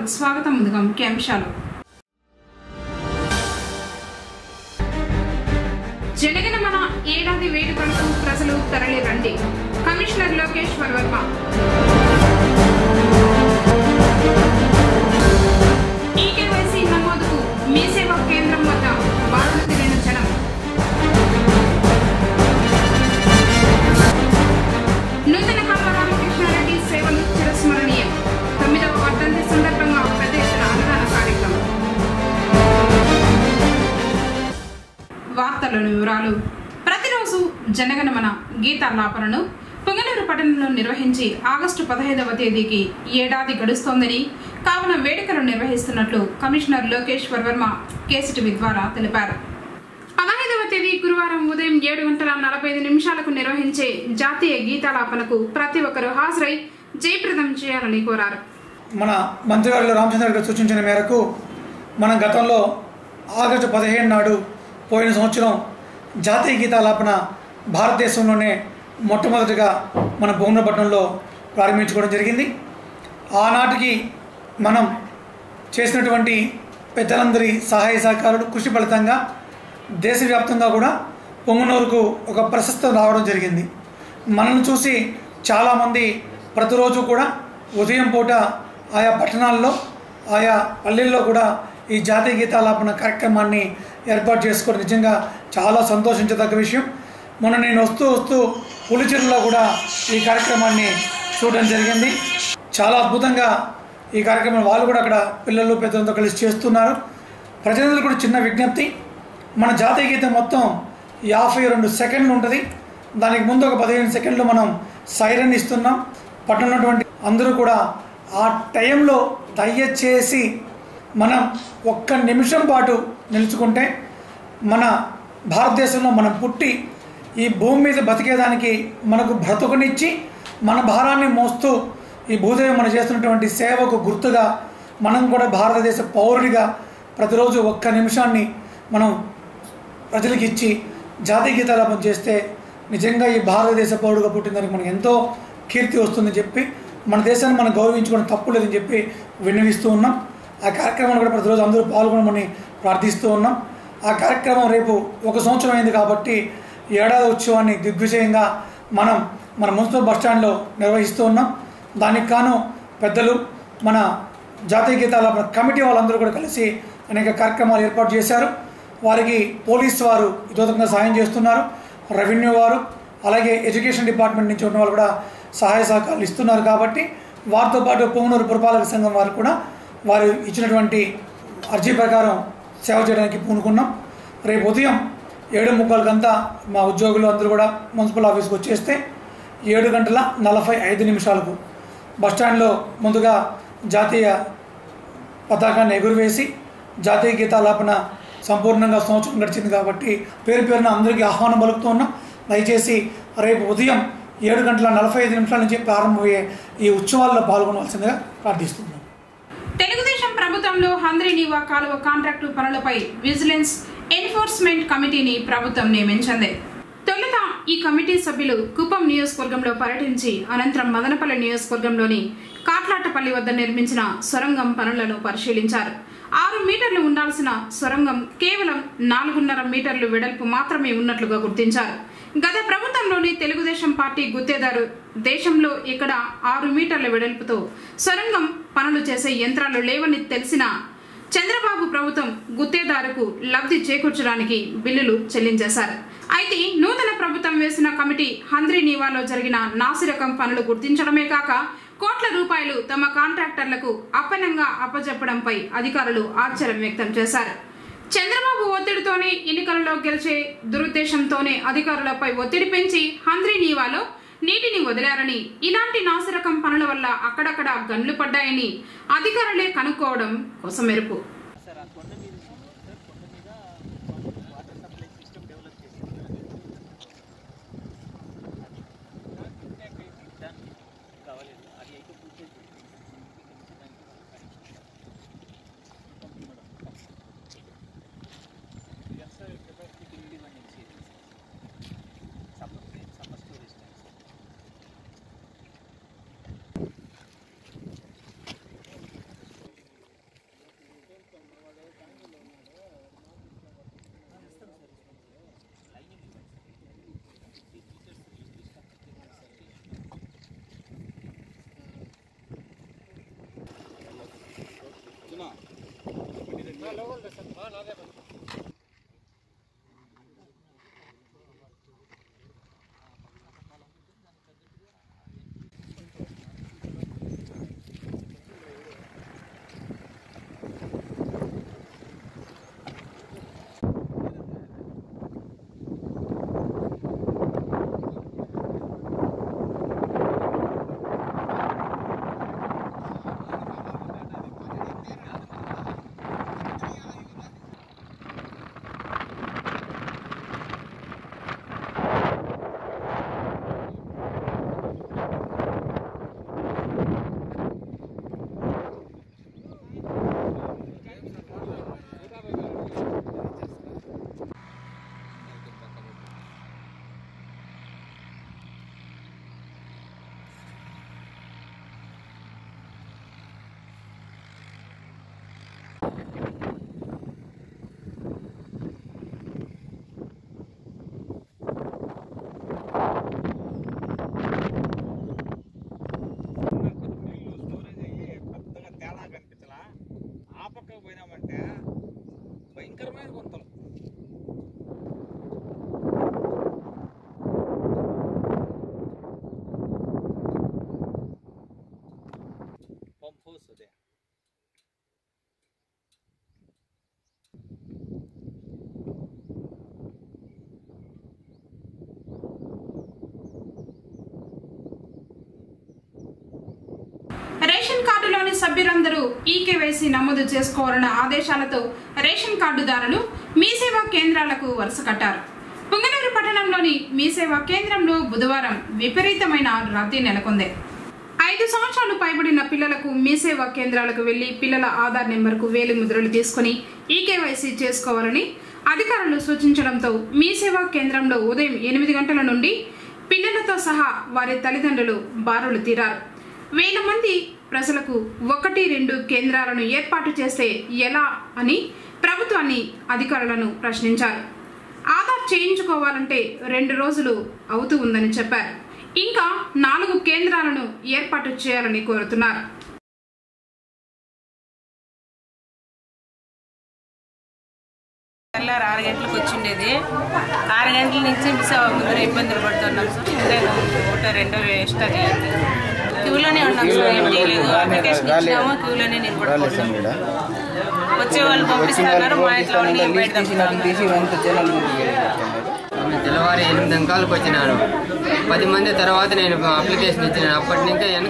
వార్తలకు స్వాగతం ముందుగా ముఖ్యాంశాలు జనగణమన ఏడాది వేడుకలకు ప్రజలు తరలి రండి కమిషనర్ లోకేశ్వర్ వర్మ ఈకేవైసీ నమోదుకు మీ సేవా కేంద్రం వద్ద బారులు తిరిగిన జనం నూతన కామ రామకృష్ణారెడ్డి సేవలు చిరస్మరణీయం తొమ్మిదవ వర్ధంతి సందర్భంగా పెద్ద ఎత్తున అన్నదాన కార్యక్రమం వార్తలను వివరాలు ప్రతిరోజు జనగణమన గీతాలాపనను పొంగనూరు పట్టణంలో నిర్వహించి ఆగస్టు పదహైదవ తేదీకి ఏడాది గడుస్తోందని కావున వేడుకలు నిర్వహిస్తున్నట్లు కమిషనర్ లోకేశ్వర్ వర్మ కేసిటివి ద్వారా తెలిపారు పదహైదవ తేదీ గురువారం ఉదయం ఏడు గంటల నలభై ఐదు నిమిషాలకు నిర్వహించే జాతీయ గీతాలాపనకు ప్రతి ఒక్కరూ హాజరై జయప్రదం చేయాలని కోరారు మన మంత్రివర్యులు రామచంద్ర గారు సూచించిన మేరకు మనం గతంలో ఆగస్టు పదిహేను నాడు పోయిన సంవత్సరం జాతీయ గీతాలాపన భారతదేశంలోనే మొట్టమొదటిగా మన భువనపట్నంలో ప్రారంభించుకోవడం జరిగింది ఆనాటికి మనం చేసినటువంటి పెద్దలందరి సహాయ సహకారులు కృషి ఫలితంగా దేశవ్యాప్తంగా కూడా పొంగనూరుకు ఒక ప్రశస్తం రావడం జరిగింది మనల్ని చూసి చాలామంది ప్రతిరోజు కూడా ఉదయం పూట ఆయా పట్టణాల్లో ఆయా పల్లెల్లో కూడా ఈ జాతీయ గీతాలాపన కార్యక్రమాన్ని ఏర్పాటు చేసుకోవడం నిజంగా చాలా సంతోషించదగ్గ విషయం మొన్న నేను వస్తూ వస్తూ పులిచెరులో కూడా ఈ కార్యక్రమాన్ని చూడడం జరిగింది చాలా అద్భుతంగా ఈ కార్యక్రమం వాళ్ళు కూడా అక్కడ పిల్లలు పెద్దలతో కలిసి చేస్తున్నారు ప్రజలందరూ కూడా చిన్న విజ్ఞప్తి మన జాతీయ గీతం మొత్తం యాభై రెండు సెకండ్లు ఉంటుంది దానికి ముందు ఒక పదిహేను సెకండ్లు మనం సైరన్ ఇస్తున్నాం పట్టణంలో ఉన్నటువంటి అందరూ కూడా ఆ టైంలో దయచేసి మనం ఒక్క నిమిషం పాటు నిలుచుకుంటే మన భారతదేశంలో మనం పుట్టి ఈ భూమి మీద బతికేదానికి మనకు బ్రతుకునిచ్చి మన భారాన్ని మోస్తూ ఈ భూదేవి మనం చేస్తున్నటువంటి సేవకు గుర్తుగా మనం కూడా భారతదేశ పౌరుడిగా ప్రతిరోజు ఒక్క నిమిషాన్ని మనం ప్రజలకు ఇచ్చి జాతీయ గీతాలాపన చేస్తే నిజంగా ఈ భారతదేశ పౌరుడుగా పుట్టిందానికి మనకు ఎంతో కీర్తి వస్తుందని చెప్పి మన దేశాన్ని మనం గౌరవించుకోవడం తప్పు లేదని చెప్పి విన్నవిస్తూ ఉన్నాం ఆ కార్యక్రమంలో కూడా ప్రతిరోజు అందరూ పాల్గొనమని ప్రార్థిస్తూ ఉన్నాం ఆ కార్యక్రమం రేపు ఒక సంవత్సరం అయింది కాబట్టి ఏడాది ఉత్సవాన్ని దిగ్విజయంగా మనం మన మున్సిపల్ బస్టాండ్లో నిర్వహిస్తూ ఉన్నాం దానికి కాను పెద్దలు మన జాతీయ గీతాల కమిటీ వాళ్ళందరూ కూడా కలిసి అనేక కార్యక్రమాలు ఏర్పాటు చేశారు వారికి పోలీస్ వారు ఇతోతంగా సహాయం చేస్తున్నారు రెవెన్యూ వారు అలాగే ఎడ్యుకేషన్ డిపార్ట్మెంట్ నుంచి ఉన్న వాళ్ళు కూడా సహాయ సహకారాలు ఇస్తున్నారు కాబట్టి వారితో పాటు పొంగనూరు పురపాలక సంఘం వారు కూడా వారు ఇచ్చినటువంటి అర్జీ ప్రకారం సేవ చేయడానికి పూనుకున్నాం రేపు ఉదయం ఏడు ముక్కలకంతా మా ఉద్యోగులు అందరూ కూడా మున్సిపల్ ఆఫీస్కి వచ్చేస్తే ఏడు గంటల నలభై ఐదు నిమిషాలకు బస్టాండ్లో ముందుగా జాతీయ పతాకాన్ని ఎగురవేసి జాతీయ గీతాలాపన సంపూర్ణంగా సంవత్సరం గడిచింది కాబట్టి పేరు పేరున అందరికీ ఆహ్వానం పలుకుతూ ఉన్నాం దయచేసి రేపు ఉదయం ఏడు గంటల నలభై ఐదు నిమిషాల నుంచి ప్రారంభమయ్యే ఈ ఉత్సవాల్లో పాల్గొనవలసిందిగా ప్రార్థిస్తున్నాం తెలుగుదేశం ప్రభుత్వంలో హంద్రీనీవా కాలువ కాంట్రాక్టు పనులపై విజిలెన్స్ ఎన్ఫోర్స్మెంట్ కమిటీని ప్రభుత్వం నియమించింది తొలుత ఈ కమిటీ సభ్యులు కుప్పం నియోజకవర్గంలో పర్యటించి అనంతరం మదనపల్లి నియోజకవర్గంలోని కాట్లాటపల్లి వద్ద నిర్మించిన సొరంగం పనులను పరిశీలించారు ఆరు మీటర్లు ఉండాల్సిన సొరంగం కేవలం నాలుగున్నర మీటర్లు వెడల్పు మాత్రమే ఉన్నట్లుగా గుర్తించారు గత ప్రభుత్వంలోని తెలుగుదేశం పార్టీ గుత్తేదారు దేశంలో ఇక్కడ ఆరు మీటర్ల వెడల్పుతో సొరంగం పనులు చేసే యంత్రాలు లేవని తెలిసిన చంద్రబాబు ప్రభుత్వం గుత్తేదారుకు లబ్ధి చేకూర్చడానికి బిల్లులు చెల్లించేశారు అయితే నూతన ప్రభుత్వం వేసిన కమిటీ హంద్రీ నీవాలో జరిగిన నాసిరకం పనులు గుర్తించడమే కాక కోట్ల రూపాయలు తమ కాంట్రాక్టర్లకు అప్పనంగా అప్పజెప్పడంపై అధికారులు ఆశ్చర్యం వ్యక్తం చేశారు చంద్రబాబు ఒత్తిడితోనే ఎన్నికలలో గెలిచే దురుద్దేశంతోనే అధికారులపై ఒత్తిడి పెంచి హంద్రీ నీవాలో నీటిని వదిలారని ఇలాంటి నాసిరకం పనుల వల్ల అక్కడక్కడ గన్లు పడ్డాయని అధికారులే కనుక్కోవడం కొసమెరుపు సార్ ఆ కొండ మీద సార్ కొండ మీద వాటర్ సప్లై సిస్టమ్ డెవలప్ చేశారు దానికి కావాలేదు అది అయితే పూర్తి sir capacity building one MC summer summer storage tank sir నీళ్ళు స్టోరేజ్ అయ్యి పెద్దగా తేడా కనిపించలా ఆ పక్కకు పోయినామంటే భయంకరమైన గుంతలు పంప్ హౌస్ అదే రేషన్ కార్డులోని సభ్యులందరూ ఈకేవైసీ నమోదు చేసుకోవాలన్న ఆదేశాలతో రేషన్ కార్డుదారులు మీ సేవా కేంద్రాలకు వరుస కట్టారు పుంగనూరు పట్టణంలోని మీ సేవా కేంద్రంలో బుధవారం విపరీతమైన రద్దీ నెలకొంది ఐదు సంవత్సరాలు పైబడిన పిల్లలకు మీ సేవా కేంద్రాలకు వెళ్లి పిల్లల ఆధార్ నెంబర్కు వేలి ముద్రలు తీసుకుని ఈకేవైసీ చేసుకోవాలని అధికారులు సూచించడంతో మీ సేవా కేంద్రంలో ఉదయం ఎనిమిది గంటల నుండి పిల్లలతో సహా వారి తల్లిదండ్రులు బారులు తీరారు వేల మంది ప్రజలకు ఒకటి రెండు కేంద్రాలను ఏర్పాటు చేస్తే ఎలా అని ప్రభుత్వాన్ని అధికారులను ప్రశ్నించారు ఆధార్ చేయించుకోవాలంటే రెండు రోజులు అవుతూ ఉందని చెప్పారు ఇంకా నాలుగు కేంద్రాలను ఏర్పాటు చేయాలని కోరుతున్నారు తెల్లారు ఆరు గంటలకు వచ్చిండేది ఆరు గంటల నుంచి మిస్ ముందర ఇబ్బందులు పడుతున్నాం సార్ ముందే ఒకటో రెండో ఎక్స్ట్రా చేయండి క్యూలోనే ఉన్నాం సార్ ఏం చేయలేదు అప్లికేషన్ ఇచ్చినాము క్యూలోనే నిలబడుతున్నాం వచ్చే వాళ్ళు పంపిస్తున్నారు మా ఇంట్లో ఉండి బయట తప్పుతున్నారు. నేను తెల్లవారు ఎనిమిది అంకాలకు వచ్చినాను పది మంది తర్వాత నేను అప్లికేషన్ ఇచ్చినాను అప్పటి నుంచి వెనక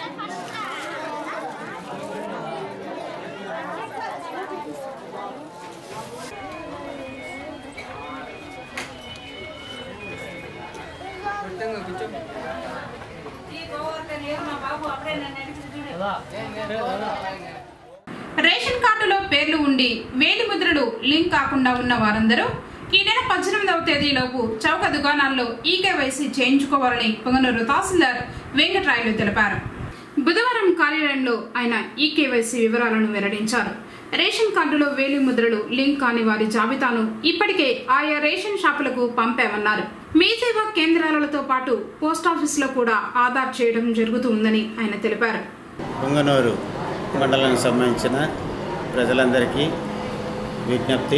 రేషన్ కార్డులో పేర్లు ఉండి వేలి ముద్రలు లింక్ కాకుండా ఉన్న వారందరూ ఈ నెల పద్దెనిమిదవ తేదీలోపు చౌక దుకాణాల్లో ఈకేవైసీ చేయించుకోవాలని పొంగనూరు తహసీల్దార్ వెంకట్రాయలు తెలిపారు బుధవారం కార్యాలయంలో ఆయన ఈకేవైసీ వివరాలను వెల్లడించారు రేషన్ కార్డులో వేలి ముద్రలు లింక్ కాని వారి జాబితాను ఇప్పటికే ఆయా రేషన్ షాపులకు పంపామన్నారు మీ సేవా కేంద్రాలతో పాటు పోస్టాఫీసులో కూడా ఆధార్ చేయడం జరుగుతుందని ఆయన తెలిపారు పొంగనూరు మండలానికి సంబంధించిన ప్రజలందరికీ విజ్ఞప్తి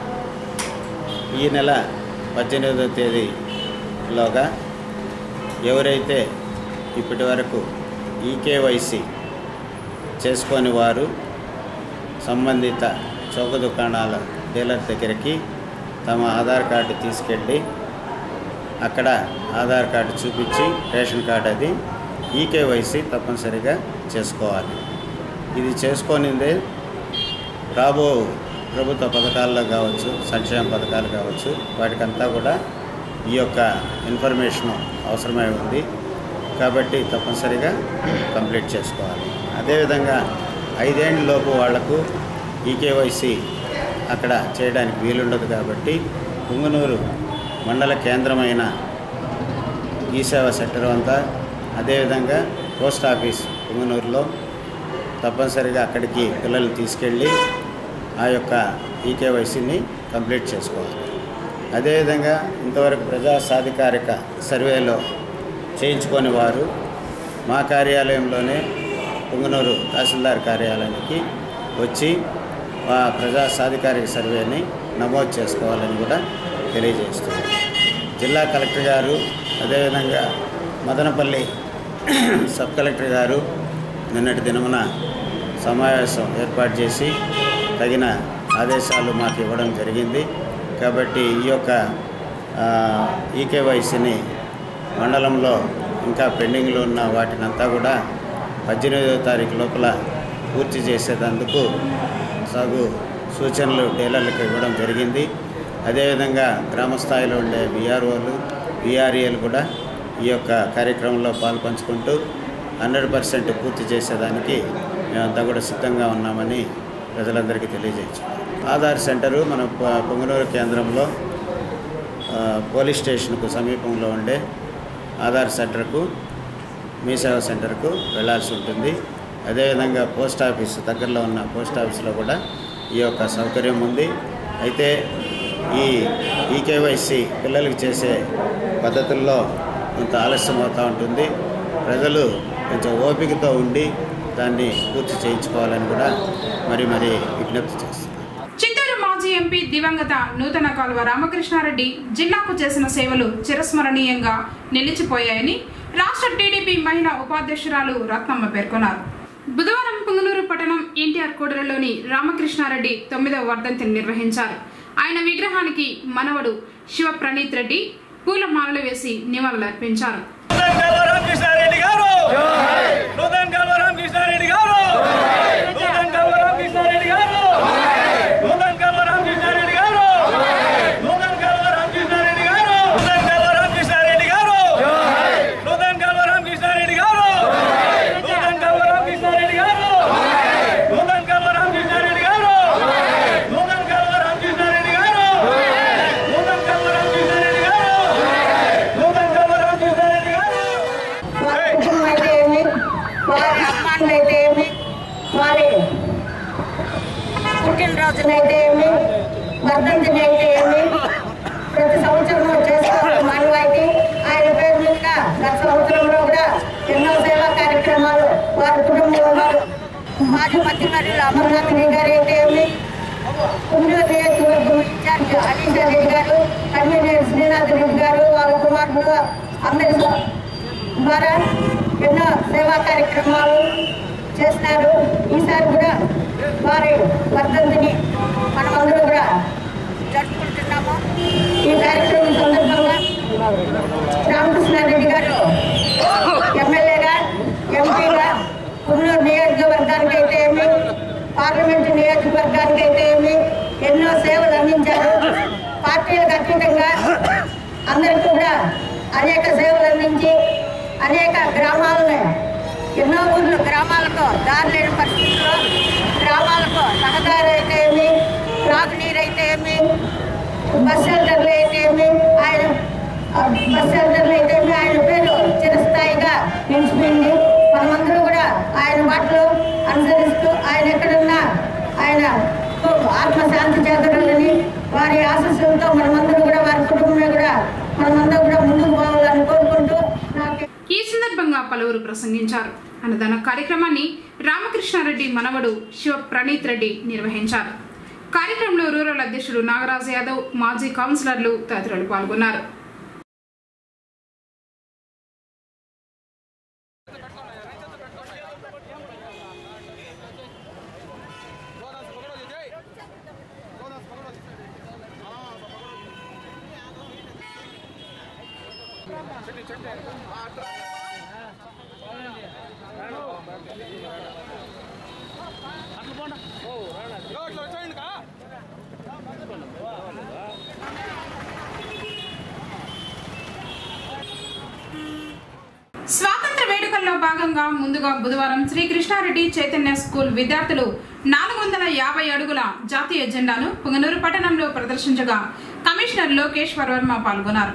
ఈ నెల పద్దెనిమిదవ తేదీలోగా ఎవరైతే ఇప్పటి వరకు ఈకేవైసీ చేసుకొని వారు సంబంధిత చౌక దుకాణాల డీలర్ దగ్గరికి తమ ఆధార్ కార్డు తీసుకెళ్ళి అక్కడ ఆధార్ కార్డు చూపించి రేషన్ కార్డు అది ఈకేవైసీ తప్పనిసరిగా చేసుకోవాలి ఇది చేసుకొనిందే రాబో ప్రభుత్వ పథకాల్లో కావచ్చు సంక్షేమ పథకాలు కావచ్చు వాటికంతా కూడా ఈ యొక్క ఇన్ఫర్మేషన్ అవసరమై ఉంది కాబట్టి తప్పనిసరిగా కంప్లీట్ చేసుకోవాలి అదేవిధంగా ఐదేండ్ల లోపు వాళ్లకు ఈకేవైసీ అక్కడ చేయడానికి వీలుండదు కాబట్టి పుంగనూరు మండల కేంద్రమైన ఈ సేవా సెక్టర్ అంతా అదేవిధంగా పోస్ట్ ఆఫీస్ పుంగనూరులో తప్పనిసరిగా అక్కడికి పిల్లల్ని తీసుకెళ్ళి ఆ యొక్క ఈకేవైసీని కంప్లీట్ చేసుకోవాలి అదేవిధంగా ఇంతవరకు ప్రజా సాధికారిక సర్వేలో చేయించుకొని వారు మా కార్యాలయంలోనే పుంగనూరు తహసీల్దార్ కార్యాలయానికి వచ్చి ఆ ప్రజా సాధికారిక సర్వేని నమోదు చేసుకోవాలని కూడా తెలియజేస్తుంది జిల్లా కలెక్టర్ గారు అదేవిధంగా మదనపల్లి సబ్ కలెక్టర్ గారు నిన్నటి దినమున సమావేశం ఏర్పాటు చేసి తగిన ఆదేశాలు మాకు ఇవ్వడం జరిగింది కాబట్టి ఈ యొక్క ఈకేవైసీని మండలంలో ఇంకా పెండింగ్లో ఉన్న వాటినంతా కూడా పద్దెనిమిదవ తారీఖు లోపల పూర్తి చేసేటందుకు సాగు సూచనలు డీలర్లకు ఇవ్వడం జరిగింది అదేవిధంగా గ్రామ స్థాయిలో ఉండే విఆర్ఓలు విఆర్ఏలు కూడా ఈ యొక్క కార్యక్రమంలో పాల్పంచుకుంటూ హండ్రెడ్ పర్సెంట్ పూర్తి చేసేదానికి మేమంతా కూడా సిద్ధంగా ఉన్నామని ప్రజలందరికీ తెలియజేయచ్చు ఆధార్ సెంటరు మన ప- పొంగనూరు కేంద్రంలో ఆ, పోలీస్ స్టేషన్కు సమీపంలో ఉండే ఆధార్ సెంటర్కు మీ సేవా సెంటర్కు వెళ్ళాల్సి ఉంటుంది అదేవిధంగా పోస్ట్ ఆఫీస్ దగ్గరలో ఉన్న పోస్ట్ ఆఫీస్లో కూడా ఈ యొక్క సౌకర్యం ఉంది అయితే ఈ ఈకేవైసీ పిల్లలకి చేసే పద్ధతుల్లో కొంత ఆలస్యం అవుతూ ఉంటుంది ప్రజలు కొంచెం ఓపికతో ఉండి దాన్ని పూర్తి చేయించుకోవాలని కూడా మరి మరి విజ్ఞప్తి చేస్తున్నాను చిత్తూరు మాజీ ఎంపీ దివంగత నూతన కాలువ రామకృష్ణారెడ్డి జిల్లాకు చేసిన సేవలు చిరస్మరణీయంగా నిలిచిపోయాయని రాష్ట్ర టీడీపీ మహిళా ఉపాధ్యక్షురాలు రత్నమ్మ పేర్కొన్నారు బుధవారం పుంగనూరు పట్టణం ఎన్టీఆర్ కూడలిలోని రామకృష్ణారెడ్డి తొమ్మిదవ వర్ధంతిని నిర్వహించారు ఆయన విగ్రహానికి మనవడు శివ ప్రణీత్ రెడ్డి పూలమాలలు వేసి నివాళులర్పించారు నూతన్ కల్వ రామకృష్ణారెడ్డి గారు నూతన్ కల్వ రామకృష్ణారెడ్డి గారు నూతన్ కల్వ రామకృష్ణారెడ్డి గారు నూతన్ కల్వ రామకృష్ణారెడ్డి గారు నూతన్ కల్వ రామకృష్ణారెడ్డి గారు నూతన్ కల్వ రామకృష్ణారెడ్డి గారు నూతన్ కల్వ రామకృష్ణారెడ్డి గారు నూతన్ కల్వ రామకృష్ణారెడ్డి గారు నూతన్ కల్వ రామకృష్ణారెడ్డి గారు నూతన్ కల్వ రామకృష్ణారెడ్డి గారు నూతన్ కల్వ రామకృష్ణారెడ్డి గారు నూతన్ కల్వ రామకృష్ణారెడ్డి గారు వారి కుటుంబం అయితే ఏమి వారి అమ్మాయిలు అయితే ఏమి వారి పుట్టినరోజునైతే ఏమి వర్ధంతిని అయితే ఏమి ప్రతి సంవత్సరం చేసుకోవడం మానవాయితీ ఆయన పేరు మీదుగా గత సంవత్సరంలో కూడా ఎన్నో సేవా కార్యక్రమాలు వారి కుటుంబంలో వారు మాజీ మంత్రివర్యులు అమర్నాథ్ రెడ్డి గారు అయితే ఏమి పుంజూరు నియోజకవర్గం ఇన్ఛార్జ్ అనీషా రెడ్డి గారు కన్వీనర్ శ్రీనాథ్ రెడ్డి గారు వాళ్ళ కుమారుడు అందరి ద్వారా ఎన్నో సేవా కార్యక్రమాలు చేస్తున్నారు ఈసారి కూడా వారి వర్ధంతిని మనమందరూ కూడా జరుపుకుంటున్నాము ఈ కార్యక్రమం సందర్భంగా రామకృష్ణారెడ్డి గారు ఎమ్మెల్యేగా ఎంపీగా కున్నూరు నియోజకవర్గానికి అయితే ఏమి పార్లమెంటు నియోజకవర్గానికి అయితే ఏమి ఎన్నో సేవలు అందించారు పార్టీలకు అతీతంగా అందరికీ కూడా అనేక సేవలు అందించి అనేక గ్రామాలను ఎన్నో ఊర్లు గ్రామాలకు దారి లేని పరిస్థితుల్లో గ్రామాలకు రహదారి అయితే ఏమి త్రాగునీరు అయితే ఏమి బస్ షెల్టర్లు అయితే ఏమి ఆయన ఆ, బస్ షెల్టర్లు అయితే ఏమి ఆయన పేరు చిరస్థాయిగా నిలిచిపోయింది మనమందరూ కూడా ఆయన మాటలు అనుసరిస్తూ ఆయన ఎక్కడున్నా ఆయన ఆత్మశాంతి చేకూరాలని వారి ఆశస్సులతో మనమందరూ కూడా వారి కుటుంబమే కూడా మనమందరూ కూడా ముందుకు పోవాలని కోరుకుంటూ నాకు ఈ సందర్భంగా పలువురు ప్రసంగించారు అన్నదాన కార్యక్రమాన్ని రామకృష్ణారెడ్డి మనవడు శివ ప్రణీత్ రెడ్డి నిర్వహించారు కార్యక్రమంలో రూరల్ అధ్యక్షుడు నాగరాజ్ యాదవ్ మాజీ కౌన్సిలర్లు తదితరులు పాల్గొన్నారు స్వాతంత్ర వేడుకల్లో భాగంగా ముందుగా బుధవారం శ్రీకృష్ణారెడ్డి చైతన్య స్కూల్ విద్యార్థులు నాలుగు వందల యాభై అడుగుల జాతీయ జెండాను పుంగనూరు పట్టణంలో ప్రదర్శించగా కమిషనర్ లోకేశ్వర్ వర్మ పాల్గొన్నారు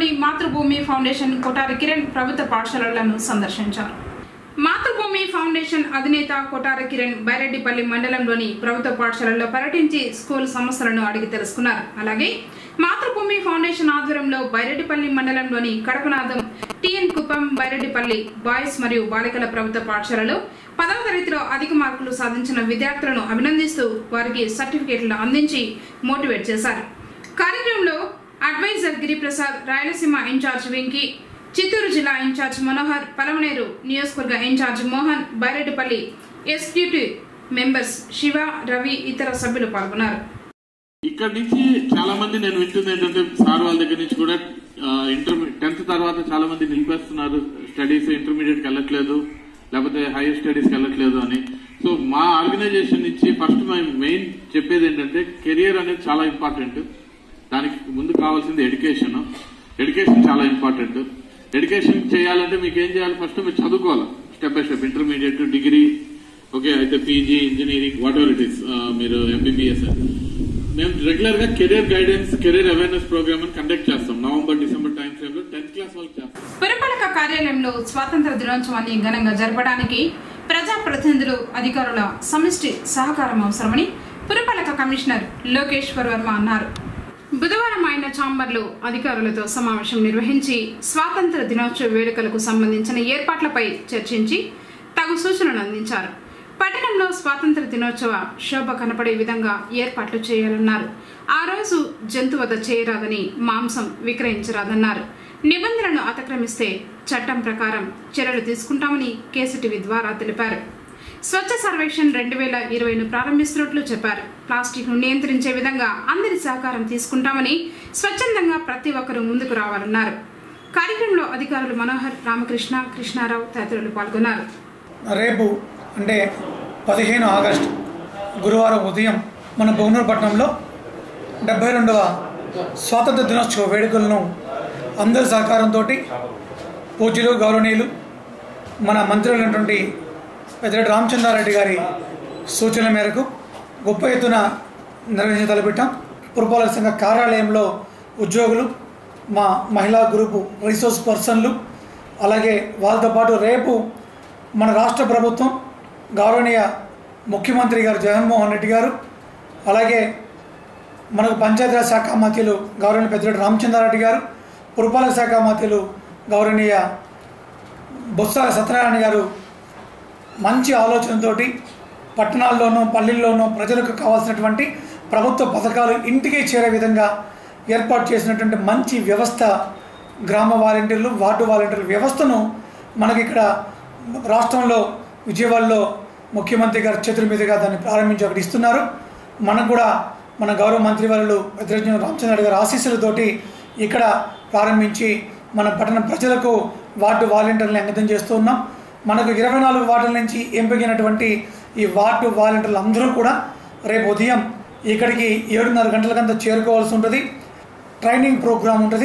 మండలంలోని మాతృభూమి ఫౌండేషన్ కొటారి కిరణ్ ప్రభుత్వ పాఠశాలలను సందర్శించారు మాతృభూమి ఫౌండేషన్ అధినేత కొటార కిరణ్ బైరెడ్డిపల్లి మండలంలోని ప్రభుత్వ పాఠశాలల్లో పర్యటించి స్కూల్ సమస్యలను అడిగి తెలుసుకున్నారు అలాగే మాతృభూమి ఫౌండేషన్ ఆధ్వర్యంలో బైరెడ్డిపల్లి మండలంలోని కడపనాథం టిఎన్ కుప్పం బైరెడ్డిపల్లి బాయ్స్ మరియు బాలికల ప్రభుత్వ పాఠశాలలో పదవ తరగతిలో అధిక మార్కులు సాధించిన విద్యార్థులను అభినందిస్తూ వారికి సర్టిఫికేట్లు అందించి మోటివేట్ చేశారు కార్యక్రమంలో అడ్వైజర్ గిరిప్రసాద్ రాయలసీమ ఇన్ఛార్జ్ వెంకీ చిత్తూరు జిల్లా ఇన్ఛార్జ్ మనోహర్ పలమనేరు నియోజకవర్గ incharge Mohan Byreddipalli executive members Shiva Ravi ఇతర సభ్యులు పాల్గొన్నారు ఇక్కడ నుంచి చాలా మంది నేను వింటుంది ఏంటంటే సార్ వాళ్ళ దగ్గర నుంచి కూడా ఇంటర్ టెన్త్ తర్వాత చాలా మంది నిలిపేస్తున్నారు స్టడీస్ ఇంటర్మీడియట్ కి వెళ్ళట్లేదు లేకపోతే హైయర్ స్టడీస్ కి వెళ్ళట్లేదు అని సో మా ఆర్గనైజేషన్ నుంచి ఫస్ట్ మేము మెయిన్ చెప్పేది ఏంటంటే కెరియర్ అనేది చాలా ఇంపార్టెంట్ దానికి ముందు కావాల్సింది ఎడ్యుకేషన్ ఎడ్యుకేషన్ చాలా ఇంపార్టెంట్ ఎడ్యుకేషన్ చేయాలంటే మీకు ఏం చేయాలి ఫస్ట్ మీరు చదువుకోవాలి step by step intermediate degree okay అయితే PG engineering whatever it is మీరు ఎంబీబీఎస్ మేము రెగ్యులర్ గా career guidance career awareness programme conduct చేస్తాం నవంబర్ డిసెంబర్ టైం ఫ్రేమ్ లో టెన్త్ క్లాస్ వాళ్ళకి చేస్తాం పురపాలక కార్యాలయంలో స్వాతంత్ర దినోత్సవాన్ని ఘనంగా జరపడానికి ప్రజాప్రతినిధులు అధికారుల సమిష్టి సహకారం అవసరమని పురపాలక కమిషనర్ లోకేశ్వర్ వర్మ అన్నారు బుధవారం ఆయన ఛాంబర్లో అధికారులతో సమావేశం నిర్వహించి స్వాతంత్ర దినోత్సవ వేడుకలకు సంబంధించిన ఏర్పాట్లపై చర్చించి తగు సూచనలు అందించారు పట్టణంలో స్వాతంత్ర దినోత్సవ శోభ కనపడే విధంగా ఏర్పాట్లు చేయాలన్నారు ఆ రోజు జంతువధ చేయరాదని మాంసం విక్రయించరాదన్నారు నిబంధనలను అతిక్రమిస్తే చట్టం ప్రకారం చర్యలు తీసుకుంటామని కేసీటీవీ ద్వారా తెలిపారు స్వచ్ఛ సర్వేక్షణ్ రెండు వేల ఇరవైను ప్రారంభిస్తున్నట్లు చెప్పారు ప్లాస్టిక్ ను నియంత్రించే విధంగా అందరి సహకారం తీసుకుంటామని స్వచ్ఛందంగా ప్రతి ఒక్కరూ ముందుకు రావాలన్నారు కార్యక్రమంలో అధికారులు మనోహర్ రామకృష్ణ కృష్ణారావు తదితరులు పాల్గొన్నారు రేపు అంటే పదిహేను ఆగస్టు గురువారం ఉదయం మన భువనపట్నంలో డెబ్బై రెండవ స్వాతంత్ర దినోత్సవ వేడుకలను అందరి సహకారంతో పూజ్యులు గౌరవనీయులు మన మంత్రులైనటువంటి పెద్దిరెడ్డి రామచంద్రారెడ్డి గారి సూచనల మేరకు గొప్ప ఎత్తున నిర్వహించి తలపెట్టాం పురపాలక సంఘ కార్యాలయంలో ఉద్యోగులు మా మహిళా గ్రూపు రిసోర్స్ పర్సన్లు అలాగే వాళ్ళతో పాటు రేపు మన రాష్ట్ర ప్రభుత్వం గౌరవనీయ ముఖ్యమంత్రి గారు జగన్మోహన్ రెడ్డి గారు అలాగే మనకు పంచాయతీరాజ్ శాఖ మంత్రులు గౌరవనీయ పెద్దిరెడ్డి రామచంద్రారెడ్డి గారు పురపాలక శాఖ మంత్రులు గౌరవనీయ బొత్స సత్యనారాయణ గారు మంచి ఆలోచనతోటి పట్టణాల్లోనూ పల్లెల్లోనూ ప్రజలకు కావాల్సినటువంటి ప్రభుత్వ పథకాలు ఇంటికే చేరే విధంగా ఏర్పాటు చేసినటువంటి మంచి వ్యవస్థ గ్రామ వాలంటీర్లు వార్డు వాలంటీర్ల వ్యవస్థను మనకి ఇక్కడ రాష్ట్రంలో విజయవాడలో ముఖ్యమంత్రి గారి చేతుల మీదుగా దాన్ని ప్రారంభించి ఒకటి ఇస్తున్నారు మనకు కూడా మన గౌరవ మంత్రి వాళ్ళు పెద్దరజన రామచంద్ర గారి ఆశీస్సులతోటి ఇక్కడ ప్రారంభించి మన పట్టణ ప్రజలకు వార్డు వాలంటీర్లను అంకితం చేస్తూ ఉన్నాం మనకు ఇరవై నాలుగు వార్డుల నుంచి ఎంపికైనటువంటి ఈ వార్డు వాలంటీర్లు అందరూ కూడా రేపు ఉదయం ఇక్కడికి ఏడున్నర గంటలకంతా చేరుకోవాల్సి ఉంటుంది ట్రైనింగ్ ప్రోగ్రాం ఉంటుంది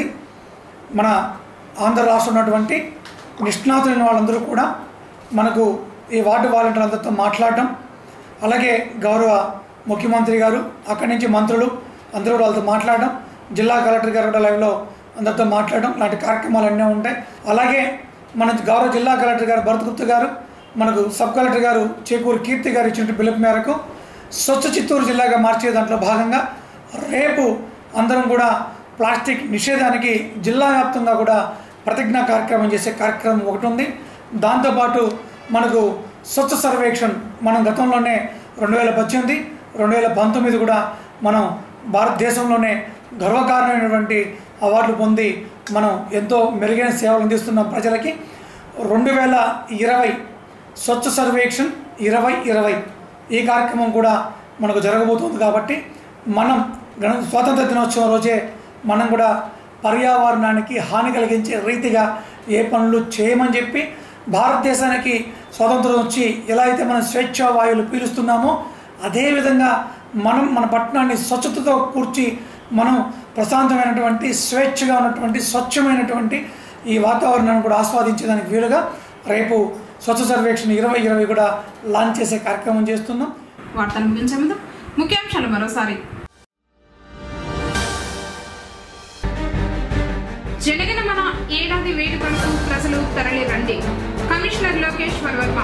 మన ఆంధ్ర రాష్ట్రం ఉన్నటువంటి నిష్ణాతులైన వాళ్ళందరూ కూడా మనకు ఈ వార్డు వాలంటీర్లందరితో మాట్లాడటం అలాగే గౌరవ ముఖ్యమంత్రి గారు అక్కడి నుంచి మంత్రులు అందరూ కూడా వాళ్ళతో మాట్లాడడం జిల్లా కలెక్టర్ గారు కూడా లైవ్లో అందరితో మాట్లాడడం లాంటి కార్యక్రమాలు అన్నీ ఉంటాయి అలాగే మన గౌరవ జిల్లా కలెక్టర్ గారు భరత్ గుప్తా గారు మనకు సబ్ కలెక్టర్ గారు చేకూరు కీర్తి గారు ఇచ్చిన పిలుపు మేరకు స్వచ్ఛ చిత్తూరు జిల్లాగా మార్చే దాంట్లో భాగంగా రేపు అందరం కూడా ప్లాస్టిక్ నిషేధానికి జిల్లా వ్యాప్తంగా కూడా ప్రతిజ్ఞా కార్యక్రమం చేసే కార్యక్రమం ఒకటి ఉంది దాంతోపాటు మనకు స్వచ్ఛ సర్వేక్షణ్ మనం గతంలోనే రెండు వేల పద్దెనిమిది రెండు వేల పంతొమ్మిది కూడా మనం భారతదేశంలోనే గర్వకారణమైనటువంటి అవార్డులు పొంది మనం ఎంతో మెరుగైన సేవలు అందిస్తున్నాం ప్రజలకి రెండు వేల ఇరవై స్వచ్ఛ సర్వేక్షణ్ ఇరవై ఇరవై ఈ కార్యక్రమం కూడా మనకు జరగబోతుంది కాబట్టి మనం గణ స్వాతంత్ర దినోత్సవం రోజే మనం కూడా పర్యావరణానికి హాని కలిగించే రీతిగా ఏ పనులు చేయమని చెప్పి భారతదేశానికి స్వాతంత్రం వచ్చి ఎలా అయితే మనం స్వేచ్ఛ వాయువులు పీలుస్తున్నామో అదేవిధంగా మనం మన పట్టణాన్ని స్వచ్ఛతతో కూర్చి మనం ప్రశాంతమైనటువంటి స్వేచ్ఛగా ఉన్నటువంటి స్వచ్ఛమైనటువంటి ఈ వాతావరణాన్ని కూడా ఆస్వాదించేదానికి వీలుగా రేపు స్వచ్ఛ సర్వేక్షణ ఇరవై ఇరవై కూడా లాంచ్ చేసే కార్యక్రమం చేస్తున్నాం వార్తను ముగించే ముందు ముఖ్యాంశాలు మరోసారి జనగణమన ఏడాది వేడుకలకు ప్రజలు తరలి రండి కమిషనర్ లోకేశ్వర్ వర్మ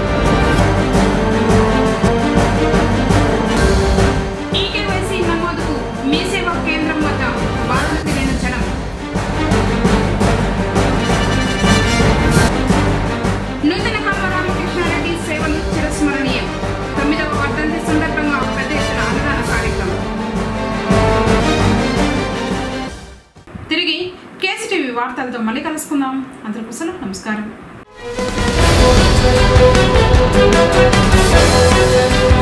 ఈకేవైసీ నమోదుకు మీ సేవా కేంద్రం వద్ద బారులు తిరిగిన జనం నూతన కామ రామకృష్ణారెడ్డి సేవలు చిరస్మరణీయం తొమ్మిదవ వర్ధంతి సందర్భంగా పెద్ద ఎత్తున అన్నదాన కార్యక్రమం తిరిగి కేసీటీవీ వార్తలతో మళ్ళీ కలుసుకుందాం అందరికీ సెలవు నమస్కారం